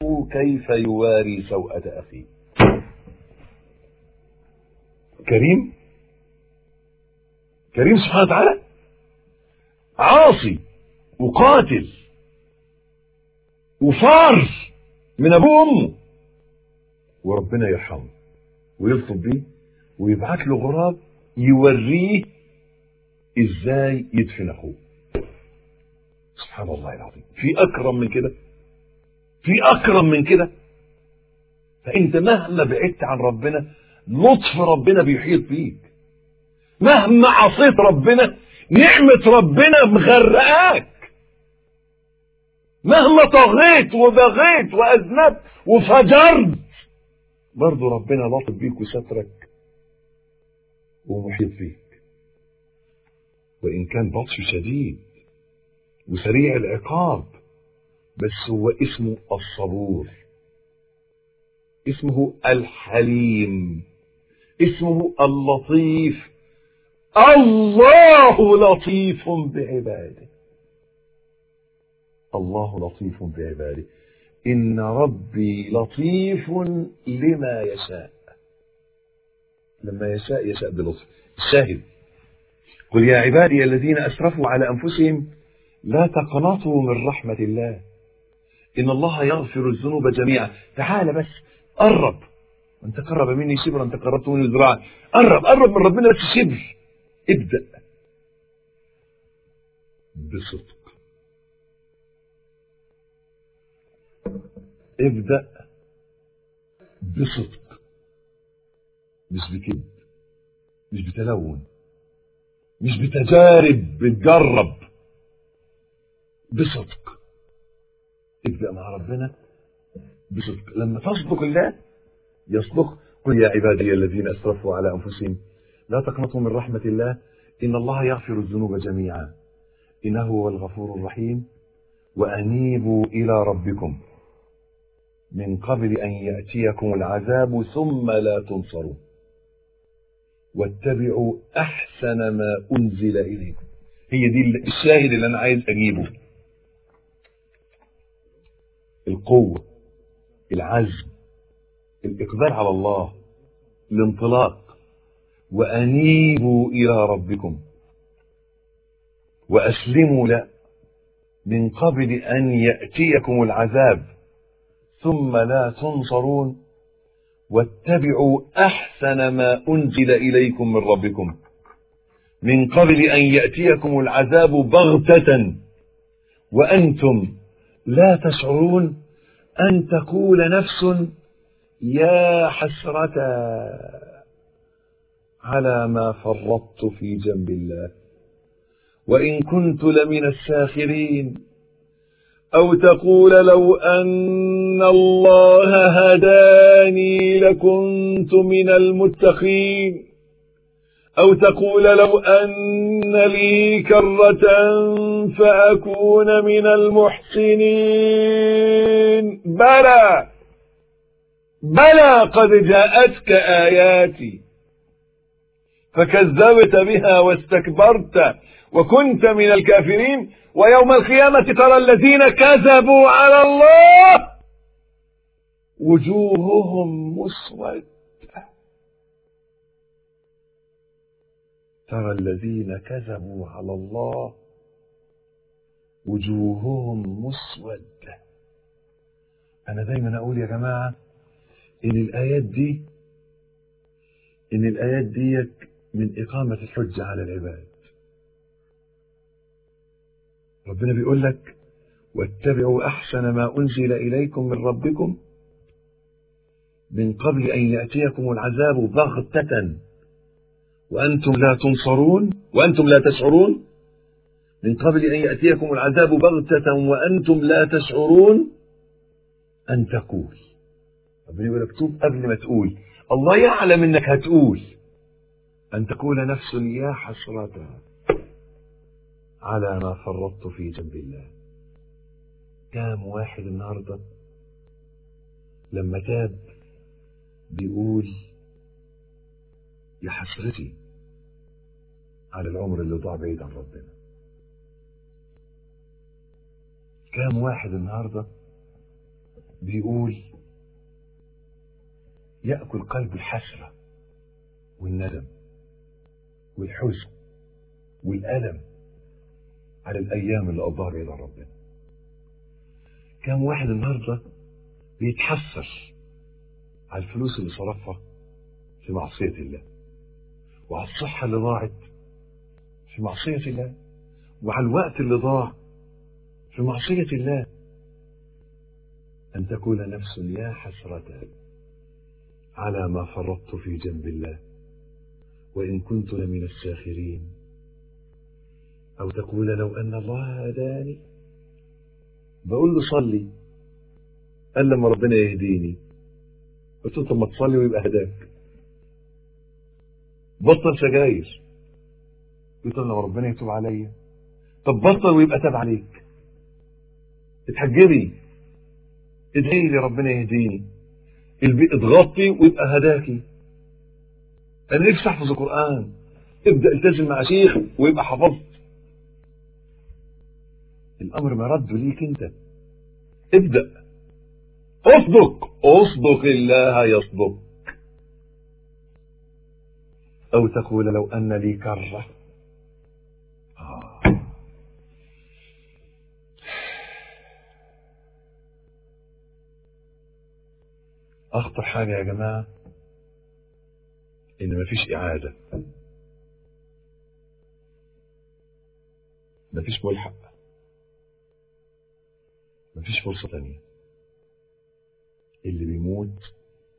كيف يواري سوءة أخيه كريم كريم سبحانه وتعالى عاصي وقاتل وفار من ابوه وامه وربنا يرحمه ويلطف بيه ويبعت له غراب يوريه ازاي يدفن اخوه سبحان الله العظيم في اكرم من كده في اكرم من كده فانت مهما بعدت عن ربنا لطف ربنا بيحيط بيك مهما عصيت ربنا نعمة ربنا مغرقاك مهما طغيت وبغيت وأذنبت وفجرت برضه ربنا لطف بيك وسترك ومحيط بيك وإن كان بطش شديد وسريع العقاب بس هو اسمه الصبور اسمه الحليم اسمه اللطيف الله لطيف بعباده الله لطيف بعباده إن ربي لطيف لما يشاء لما يشاء يشاء بلطف الشاهد قل يا عبادي الذين أسرفوا على أنفسهم لا تقنطوا من رحمة الله إن الله يغفر الذنوب جميعا تعال بس قرب أنت قرب مني شبرا أنت قربت مني ذراعا قرب قرب من ربنا بس شبر ابدأ بصدق ابدأ بصدق مش بكذب مش بتلون مش بتجارب بتجرب بصدق ابدأ مع ربنا بصدق لما تصدق الله يصدق قل يا عبادي الذين اسرفوا على انفسهم لا تقنطوا من رحمة الله إن الله يغفر الذنوب جميعا إنه هو الغفور الرحيم وأنيبوا إلى ربكم من قبل أن يأتيكم العذاب ثم لا تنصرون واتبعوا أحسن ما أنزل إليكم هي دي الشاهد اللي أنا عايز أجيبه القوة العزم الإقبال على الله الانطلاق وأنيبوا إلى ربكم وأسلموا له من قبل أن يأتيكم العذاب ثم لا تنصرون واتبعوا أحسن ما أنزل إليكم من ربكم من قبل أن يأتيكم العذاب بغتة وأنتم لا تشعرون أن تقول نفس يا حسرة على ما فرطت في جنب الله وإن كنت لمن الساخرين أو تقول لو أن الله هداني لكنت من المتقين أو تقول لو أن لي كرة فأكون من المحسنين بلى بلى قد جاءتك آياتي فكذبت بها واستكبرت وكنت من الكافرين ويوم القيامة ترى الذين كذبوا على الله وجوههم مسودة ترى الذين كذبوا على الله وجوههم مسودة أنا دايما أقول يا جماعة إن الآيات دي إن الآيات دي من إقامة الحجة على العباد ربنا بيقول لك واتبعوا أحسن ما أنزل إليكم من ربكم من قبل أن يأتيكم العذاب بغتة وأنتم لا تنصرون وأنتم لا تشعرون من قبل أن يأتيكم العذاب بغتة وأنتم لا تشعرون أن تقول ربنا يقول لك توب قبل ما تقول الله يعلم انك هتقول ان تقول نفس يا حسرة على ما فرطت في جنب الله كام واحد النهاردة لما تاب بيقول يا حسرتي على العمر اللي ضاع بعيد عن ربنا كام واحد النهارده بيقول يأكل قلب الحسرة والندم والحزن والألم على الأيام اللي قضاها بعيد عن ربنا كم واحد النهاردة بيتحسر على الفلوس اللي صرفها في معصية الله وعلى الصحة اللي ضاعت في معصية الله وعلى الوقت اللي ضاع في معصية الله أن تقول نفس يا حسرة على ما فرطت في جنب الله وإن كنت لمن الساخرين أو تقول لو أن الله هداني بقول له صلي قال لما ربنا يهديني قلت له طب ما تصلي ويبقى هداك بطل سجاير قلت له لما ربنا يتوب عليا طب بطل ويبقى تاب عليك اتحجبي ادعي لي ربنا يهديني البيت اتغطي ويبقى هداكي انا نفسي احفظ القران ابدا التزم مع شيخ ويبقى حفظت الامر مرد ليك انت ابدا اصدق اصدق الله يصدق او تقول لو ان لي كره آه. اخطر حاجه يا جماعه ان مفيش اعاده مفيش ملحق مفيش فرصه تانية اللي بيموت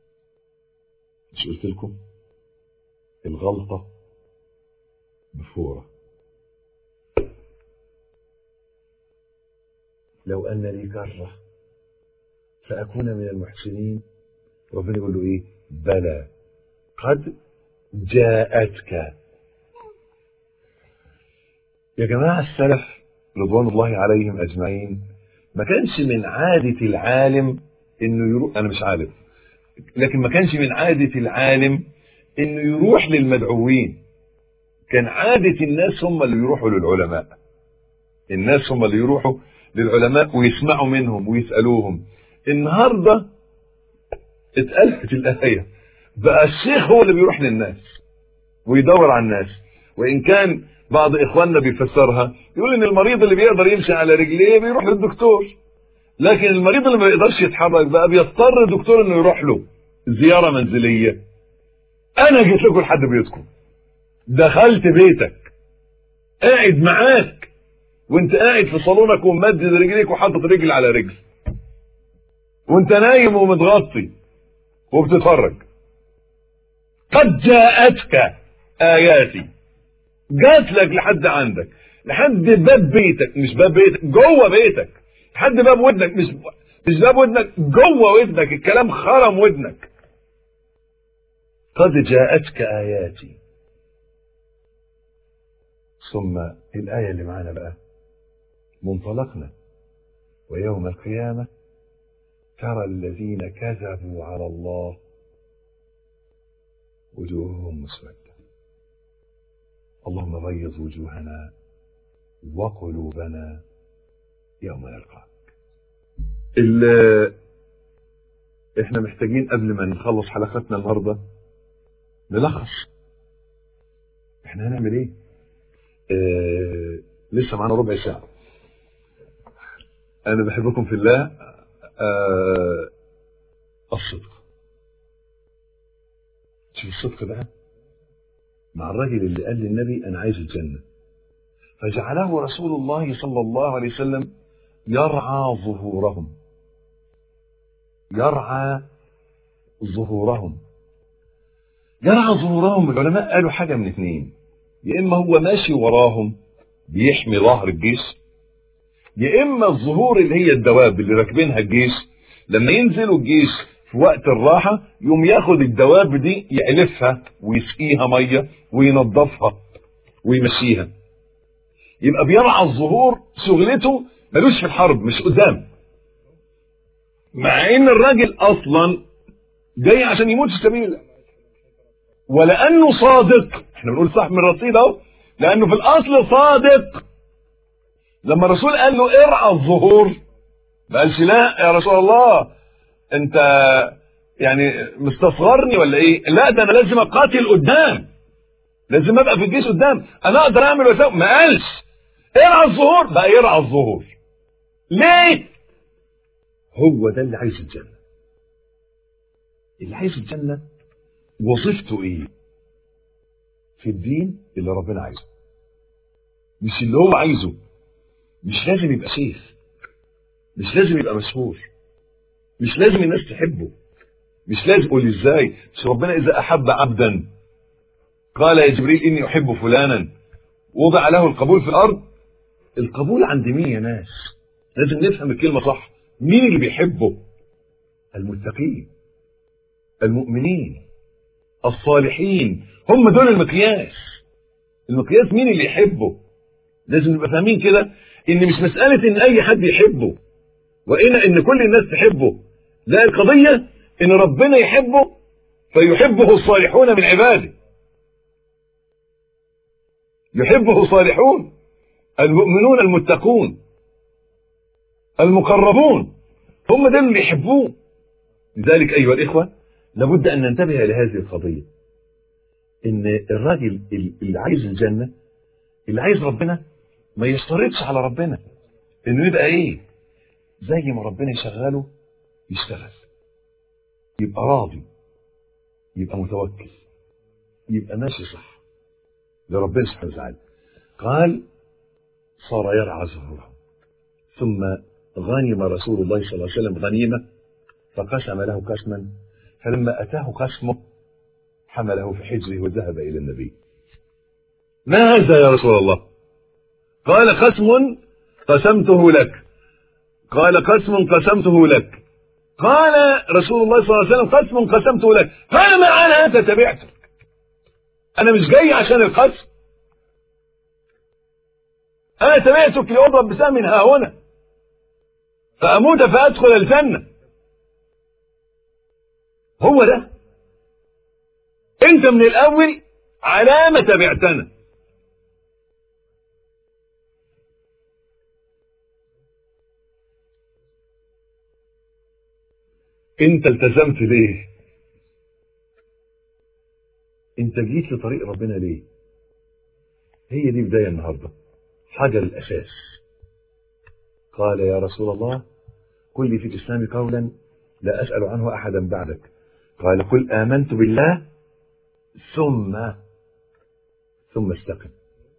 مش قلت لكم الغلطه بفوره لو ان لي كره فاكون من المحسنين ربنا يقول له ايه بلى قد جاءتك يا جماعة السلف رضوان الله عليهم أجمعين ما كانش من عادة العالم إنه يروح أنا مش عالم لكن ما كانش من عادة العالم إنه يروح للمدعوين كان عادة الناس هم اللي يروحوا للعلماء الناس هم اللي يروحوا للعلماء ويسمعوا منهم ويسألوهم النهارده اتقلبت الآية بقى الشيخ هو اللي بيروح للناس ويدور على الناس وإن كان بعض إخواننا بيفسرها يقول إن المريض اللي بيقدر يمشي على رجليه بيروح للدكتور لكن المريض اللي ما يقدرش يتحرك بقى بيضطر الدكتور إنه يروح له زيارة منزلية أنا جيت لكم لحد بيتكم دخلت بيتك قاعد معاك وانت قاعد في صالونك وممدد رجليك وحاطط رجل على رجل وانت نايم ومتغطي وبتتفرج قد جاءتك آياتي جات لك لحد عندك لحد باب بيتك مش باب بيتك جوه بيتك لحد باب ودنك مش مش باب ودنك جوه ودنك الكلام خرم ودنك قد جاءتك آياتي ثم الآية اللي معانا بقى منطلقنا ويوم القيامة ترى الذين كذبوا على الله وجوههم مسودة اللهم بيض وجوهنا وقلوبنا يوم نلقاك احنا محتاجين قبل ما نخلص حلقتنا النهارده نلخص احنا هنعمل ايه اه لسه معانا ربع ساعه انا بحبكم في الله اه الصدق شوف الصدق بقى مع الراجل اللي قال للنبي انا عايز الجنه فجعله رسول الله صلى الله عليه وسلم يرعى ظهورهم يرعى ظهورهم يرعى ظهورهم العلماء قالوا حاجه من اثنين يا اما هو ماشي وراهم بيحمي ظهر الجيش يا اما الظهور اللي هي الدواب اللي راكبينها الجيش لما ينزلوا الجيش في وقت الراحة يقوم ياخد الدواب دي يألفها ويسقيها مية وينظفها ويمشيها يبقى بيرعى الظهور شغلته ملوش في الحرب مش قدام مع ان الراجل اصلا جاي عشان يموت في سبيل الله ولانه صادق احنا بنقول صح من الرصيد اهو لانه في الاصل صادق لما الرسول قال له ارعى الظهور ما قالش لا يا رسول الله انت يعني مستصغرني ولا ايه لا ده انا لازم اقاتل قدام لازم ابقى في الجيش قدام انا اقدر اعمل واسوي ما قالش ارعى الظهور بقى يرعى الظهور ليه هو ده اللي عايز الجنه اللي عايز الجنه وظيفته ايه في الدين اللي ربنا عايزه مش اللي هو عايزه مش لازم يبقى شيخ مش لازم يبقى مشهور مش لازم الناس تحبه مش لازم قول ازاي مش ربنا اذا احب عبدا قال يا جبريل اني احب فلانا وضع له القبول في الارض القبول عند مين يا ناس لازم نفهم الكلمه صح مين اللي بيحبه المتقين المؤمنين الصالحين هم دول المقياس المقياس مين اللي يحبه لازم نبقى فاهمين كده ان مش مساله ان اي حد يحبه وان ان كل الناس تحبه لا القضيه ان ربنا يحبه فيحبه الصالحون من عباده يحبه الصالحون المؤمنون المتقون المقربون هم دول اللي يحبوه لذلك ايها الاخوه لابد ان ننتبه لهذه القضيه ان الراجل اللي عايز الجنه اللي عايز ربنا ما يشترطش على ربنا انه يبقى ايه زي ما ربنا يشغله يشتغل يبقى راضي يبقى متوكل يبقى ماشي صح لربنا سبحانه وتعالى قال صار يرعى زهورا ثم غنم رسول الله صلى الله عليه وسلم غنيمة فقسم له قسما فلما أتاه قسمه حمله في حجره وذهب إلى النبي ما هذا يا رسول الله قال قسم قسمته لك قال قسم قسمته لك قال رسول الله صلى الله عليه وسلم قسم قسمته لك قال ما انا انت تبعتك انا مش جاي عشان القسم انا تبعتك لاضرب بسهم ها هنا فاموت فادخل الجنه هو ده انت من الاول علامه تبعتنا انت التزمت ليه انت جيت لطريق ربنا ليه هي دي بداية النهاردة حجر الأساس قال يا رسول الله قل لي في الإسلام قولا لا أسأل عنه أحدا بعدك قال قل آمنت بالله ثم ثم استقم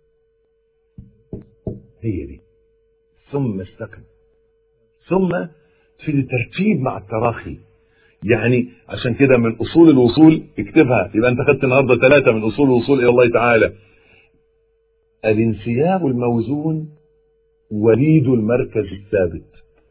هي دي ثم استقم ثم في الترتيب مع التراخي يعني عشان كده من اصول الوصول اكتبها يبقى انت خدت النهارده ثلاثه من اصول الوصول الى الله تعالى الانسياب الموزون وليد المركز الثابت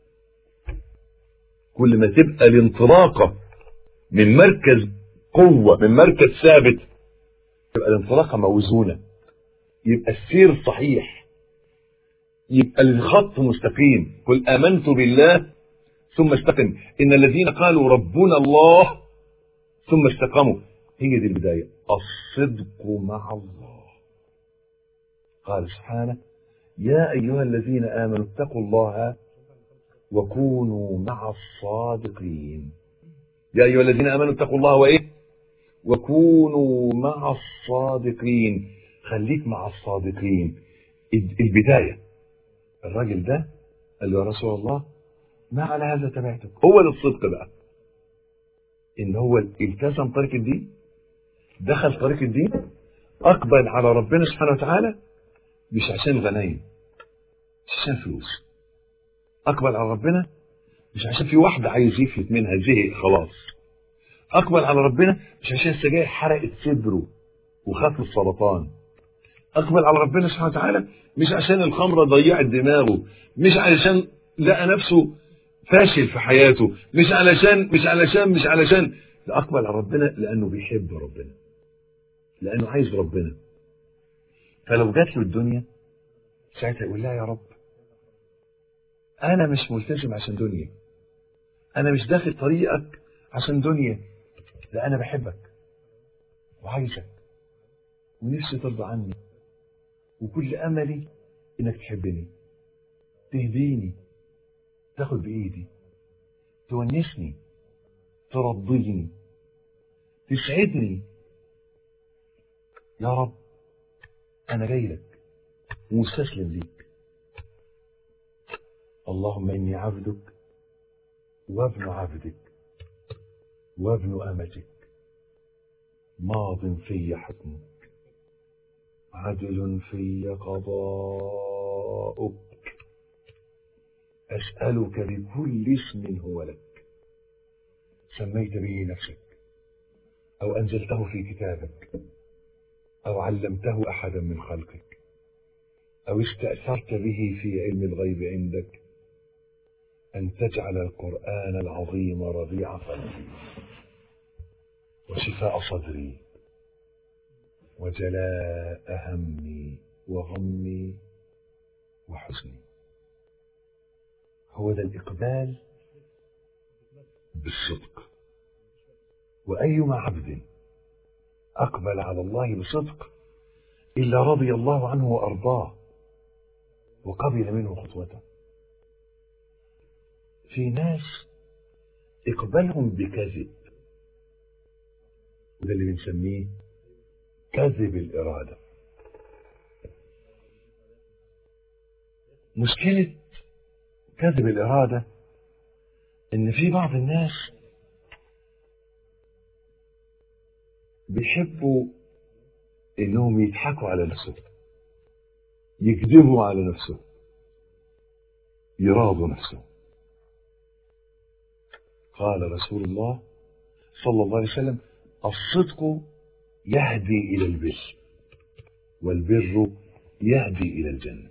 كل ما تبقى الانطلاقه من مركز قوه من مركز ثابت تبقى الانطلاقه موزونه يبقى السير صحيح يبقى الخط مستقيم قل امنت بالله ثم استقم إن الذين قالوا ربنا الله ثم استقاموا هي دي البداية الصدق مع الله قال سبحانه يا أيها الذين آمنوا اتقوا الله وكونوا مع الصادقين يا أيها الذين آمنوا اتقوا الله وإيه وكونوا مع الصادقين خليك مع الصادقين البداية الراجل ده قال له يا رسول الله ما على هذا تبعتك هو ده الصدق بقى ان هو التزم طريق الدين دخل طريق الدين اقبل على ربنا سبحانه وتعالى مش عشان غنايم مش عشان فلوس اقبل على ربنا مش عشان في واحدة عايز يفلت منها زهق خلاص اقبل على ربنا مش عشان السجاير حرقت صدره وخاف من السرطان اقبل على ربنا سبحانه وتعالى مش عشان الخمره ضيعت دماغه مش علشان لقى نفسه فاشل في حياته مش علشان مش علشان مش علشان لا اقبل على ربنا لانه بيحب ربنا لانه عايز ربنا فلو جات له الدنيا ساعتها يقول لها يا رب انا مش ملتزم عشان دنيا انا مش داخل طريقك عشان دنيا لا انا بحبك وعايزك ونفسي ترضى عني وكل املي انك تحبني تهديني تاخد بايدي تونسني ترضيني تسعدني يا رب أنا جاي لك ومستسلم ليك اللهم إني عبدك وابن عبدك وابن أمتك ماض في حكمك عدل في قضاؤك أسألك بكل اسم هو لك سميت به نفسك أو أنزلته في كتابك أو علمته أحدا من خلقك أو استأثرت به في علم الغيب عندك أن تجعل القرآن العظيم ربيع قلبي وشفاء صدري وجلاء همي وغمي وحزني هو ذا الإقبال بالصدق وأيما عبد أقبل على الله بصدق إلا رضي الله عنه وأرضاه وقبل منه خطوته في ناس إقبالهم بكذب وده اللي بنسميه كذب الإرادة مشكلة كذب الإرادة إن في بعض الناس بيحبوا إنهم يضحكوا على نفسهم يكذبوا على نفسهم يراضوا نفسهم قال رسول الله صلى الله عليه وسلم الصدق يهدي إلى البر والبر يهدي إلى الجنة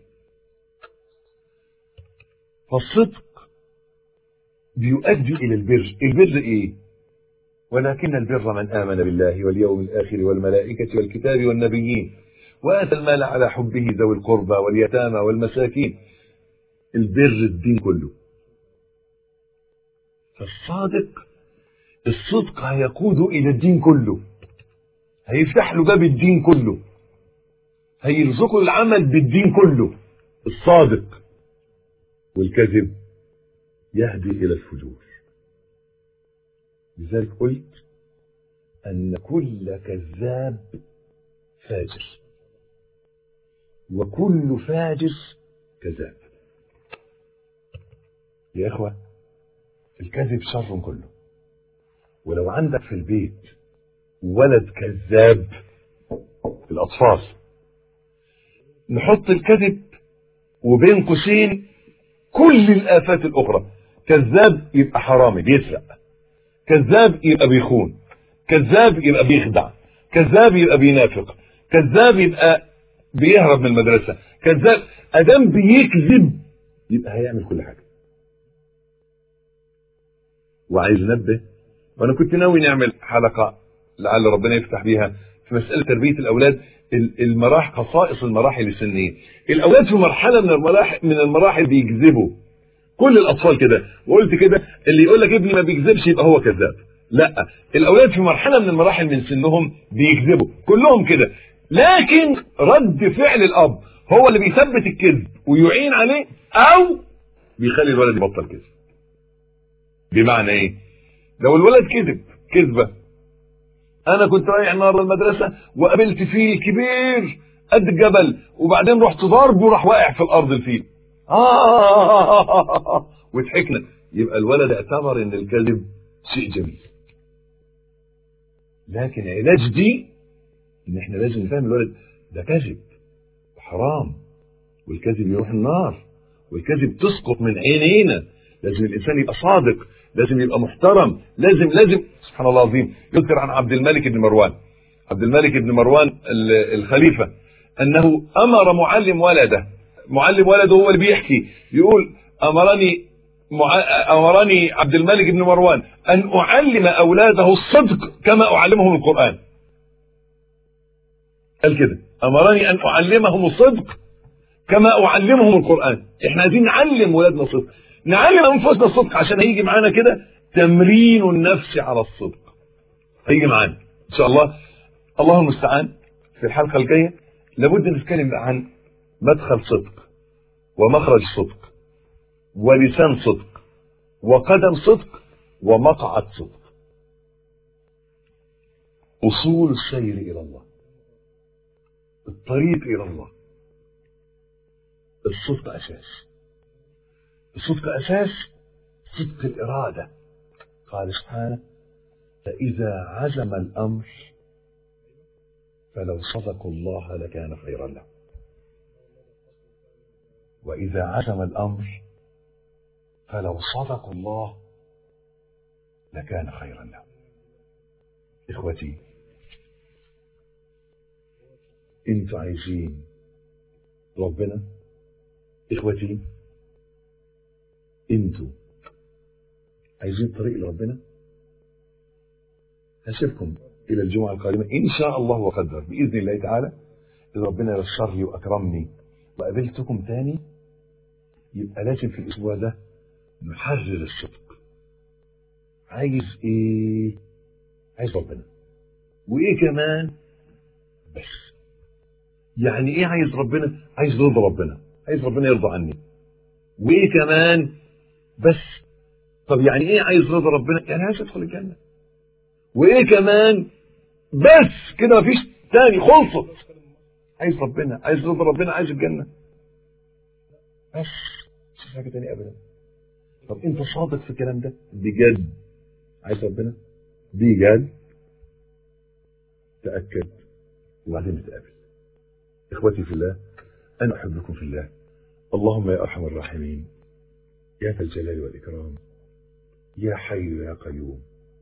فالصدق بيؤدي إلى البر البر إيه ولكن البر من آمن بالله واليوم الآخر والملائكة والكتاب والنبيين وآتى المال على حبه ذوي القربى واليتامى والمساكين البر الدين كله فالصادق الصدق هيقود إلى الدين كله هيفتح له باب الدين كله هيرزقه العمل بالدين كله الصادق والكذب يهدي إلى الفجور لذلك قلت أن كل كذاب فاجر وكل فاجر كذاب يا إخوة الكذب شر كله ولو عندك في البيت ولد كذاب الأطفال نحط الكذب وبين قوسين كل الآفات الأخرى كذاب يبقى حرامي بيسرق كذاب يبقى بيخون كذاب يبقى بيخدع كذاب يبقى بينافق كذاب يبقى بيهرب من المدرسة كذاب أدام بيكذب يبقى هيعمل كل حاجة وعايز نبه وانا كنت ناوي نعمل حلقة لعل ربنا يفتح بيها في مسألة تربية الأولاد المراحل خصائص المراحل السنية الأولاد في مرحلة من المراحل من المراحل بيكذبوا كل الأطفال كده وقلت كده اللي يقول لك ابني ما بيكذبش يبقى هو كذاب لا الأولاد في مرحلة من المراحل من سنهم بيكذبوا كلهم كده لكن رد فعل الأب هو اللي بيثبت الكذب ويعين عليه أو بيخلي الولد يبطل كذب بمعنى ايه لو الولد كذب كذبه انا كنت رايح النهارده المدرسه وقابلت فيل كبير قد الجبل وبعدين رحت ضاربه وراح واقع في الارض الفيل آه وضحكنا يبقى الولد اعتبر ان الكذب شيء جميل لكن علاج دي ان احنا لازم نفهم الولد ده كذب حرام والكذب يروح النار والكذب تسقط من عينينا لازم الانسان يبقى صادق لازم يبقى محترم لازم لازم سبحان الله العظيم يذكر عن عبد الملك بن مروان عبد الملك بن مروان الخليفة أنه أمر معلم ولده معلم ولده هو اللي بيحكي يقول أمرني أمرني عبد الملك بن مروان أن أعلم أولاده الصدق كما أعلمهم القرآن قال كده أمرني أن أعلمهم الصدق كما أعلمهم القرآن احنا عايزين نعلم ولادنا الصدق نعلم انفسنا الصدق عشان هيجي معانا كده تمرين النفس على الصدق هيجي معانا ان شاء الله الله المستعان في الحلقه الجايه لابد نتكلم عن مدخل صدق ومخرج صدق ولسان صدق وقدم صدق ومقعد صدق أصول السير إلى الله الطريق إلى الله الصدق أساس الصدق أساس صدق الإرادة قال سبحانه فإذا عزم الأمر فلو صدقوا الله لكان خيرا لهم وإذا عزم الأمر فلو صدقوا الله لكان خيرا لهم إخوتي انتوا عايزين ربنا إخوتي انتوا عايزين طريق لربنا هسيبكم إلى الجمعة القادمة إن شاء الله وقدر بإذن الله تعالى إذا ربنا يسر لي وأكرمني وقابلتكم تاني يبقى لازم في الأسبوع ده نحرر الصدق عايز إيه؟ عايز ربنا وإيه كمان؟ بس يعني إيه عايز ربنا؟ عايز رضا ربنا عايز ربنا يرضى عني وإيه كمان؟ بس طب يعني إيه عايز رضا ربنا؟ يعني عايز أدخل الجنة وايه كمان بس كده مفيش تاني خلصت عايز ربنا عايز رضا ربنا عايز الجنه بس مش حاجه تانية ابدا طب انت صادق في الكلام ده بجد عايز ربنا بجد تاكد وبعدين نتقابل اخوتي في الله انا احبكم في الله اللهم يا ارحم الراحمين يا ذا الجلال والاكرام يا حي يا قيوم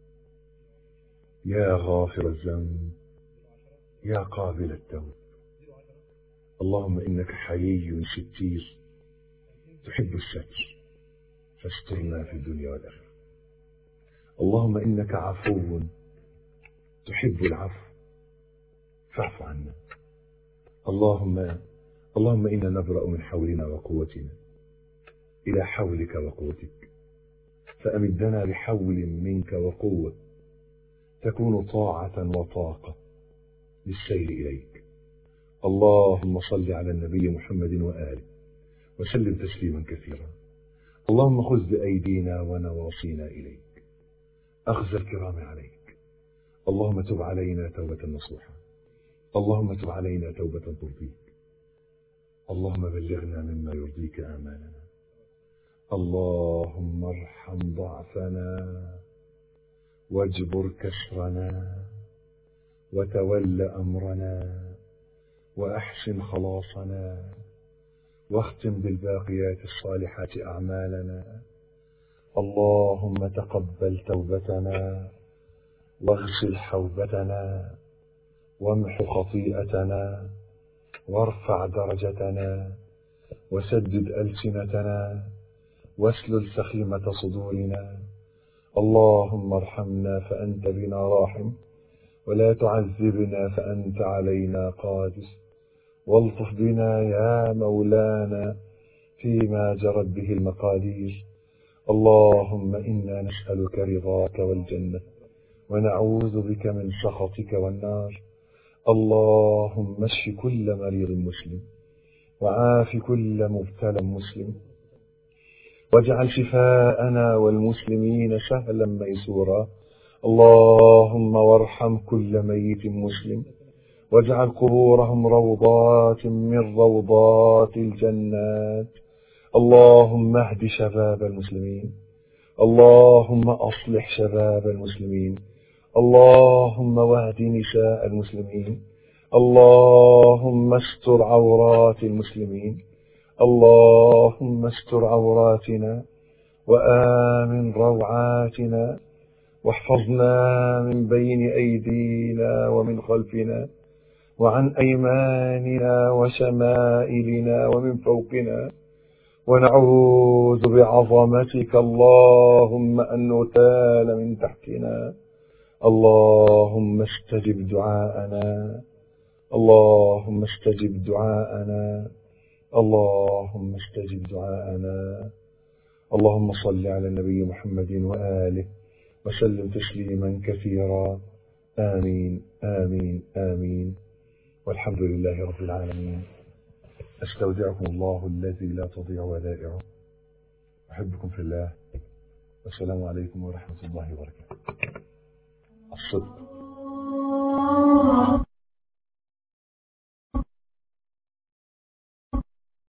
يا غافر الذنب يا قابل التوب اللهم إنك حيي ستير تحب الستر فاسترنا في الدنيا والآخرة اللهم إنك عفو تحب العفو فاعف عنا اللهم اللهم إنا نبرأ من حولنا وقوتنا إلى حولك وقوتك فأمدنا بحول منك وقوة تكون طاعة وطاقة للسير إليك اللهم صل على النبي محمد وآله وسلم تسليما كثيرا اللهم خذ بأيدينا ونواصينا إليك أخذ الكرام عليك اللهم تب علينا توبة نصوحة اللهم تب علينا توبة ترضيك اللهم بلغنا مما يرضيك آمالنا اللهم ارحم ضعفنا واجبر كسرنا وتول أمرنا وأحسن خلاصنا واختم بالباقيات الصالحات أعمالنا اللهم تقبل توبتنا واغسل حوبتنا وامح خطيئتنا وارفع درجتنا وسدد ألسنتنا واسلل سخيمة صدورنا اللهم ارحمنا فأنت بنا راحم ولا تعذبنا فأنت علينا قادر والطف بنا يا مولانا فيما جرت به المقادير اللهم إنا نسألك رضاك والجنة ونعوذ بك من سخطك والنار اللهم اشف كل مريض مسلم وعاف كل مبتلى مسلم واجعل شفاءنا والمسلمين سهلا ميسورا اللهم وارحم كل ميت مسلم واجعل قبورهم روضات من روضات الجنات اللهم اهد شباب المسلمين اللهم اصلح شباب المسلمين اللهم واهد نساء المسلمين اللهم استر عورات المسلمين اللهم استر عوراتنا وآمن روعاتنا واحفظنا من بين أيدينا ومن خلفنا وعن أيماننا وشمائلنا ومن فوقنا ونعوذ بعظمتك اللهم أن نتال من تحتنا اللهم استجب دعاءنا اللهم استجب دعاءنا اللهم استجب دعاءنا اللهم صل على النبي محمد وآله وسلم تسليما كثيرا آمين آمين آمين والحمد لله رب العالمين أستودعكم الله الذي لا تضيع ودائعه أحبكم في الله والسلام عليكم ورحمة الله وبركاته الصدق